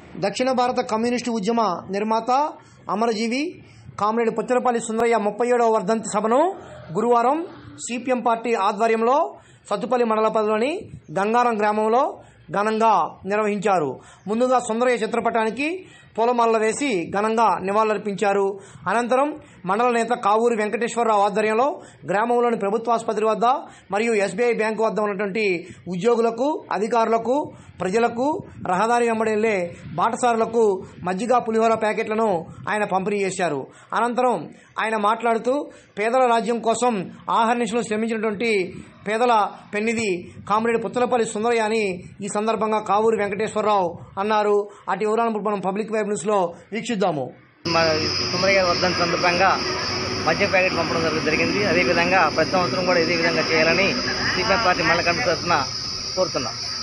దక్షిణ భారత కమ్యూనిస్టు ఉద్యమ నిర్మాత అమరజీవి కామ్రేడ్ పుచ్చలపల్లి సుందరయ్య ముప్పై ఏడవ వర్ధంతి సభను గురువారం సిపిఎం పార్టీ ఆధ్వర్యంలో సత్తుపల్లి మండల పరిధిలోని గంగారం గ్రామంలో ఘనంగా నిర్వహించారు ముందుగా సుందరయ్య చిత్రపటానికి పూలమాలలు వేసి ఘనంగా నివాళులర్పించారు అనంతరం మండల నేత కావూరి వెంకటేశ్వరరావు ఆధ్వర్యంలో గ్రామంలోని ప్రభుత్వాసుపత్రి వద్ద మరియు ఎస్బీఐ బ్యాంకు వద్ద ఉన్నటువంటి ఉద్యోగులకు అధికారులకు ప్రజలకు రహదారి వెంబడి వెళ్లే బాటసారులకు మజ్జిగ పులిహోర ప్యాకెట్లను ఆయన పంపిణీ చేశారు అనంతరం ఆయన మాట్లాడుతూ పేదల రాజ్యం కోసం ఆహర్నిశలు శ్రమించినటువంటి పేదల పెన్నిది కామ్రేడ్ పుత్తలపల్లి సుందరయ్య అని ఈ సందర్భంగా కావూరి వెంకటేశ్వరరావు అన్నారు అటు వివరాలను ఇప్పుడు మనం పబ్లిక్ వైబ్ న్యూస్లో వీక్షిద్దాము మన సుందరయ్య గారి వర్ధంతి సందర్భంగా మద్య ప్యాకెట్ పంపడం జరగ- జరిగింది అదేవిధంగా ప్రతి సంవత్సరం కూడా ఇదే విధంగా చేయాలని సిపిఎం పార్టీ మండల కమిటీ తరఫున కోరుతున్నాం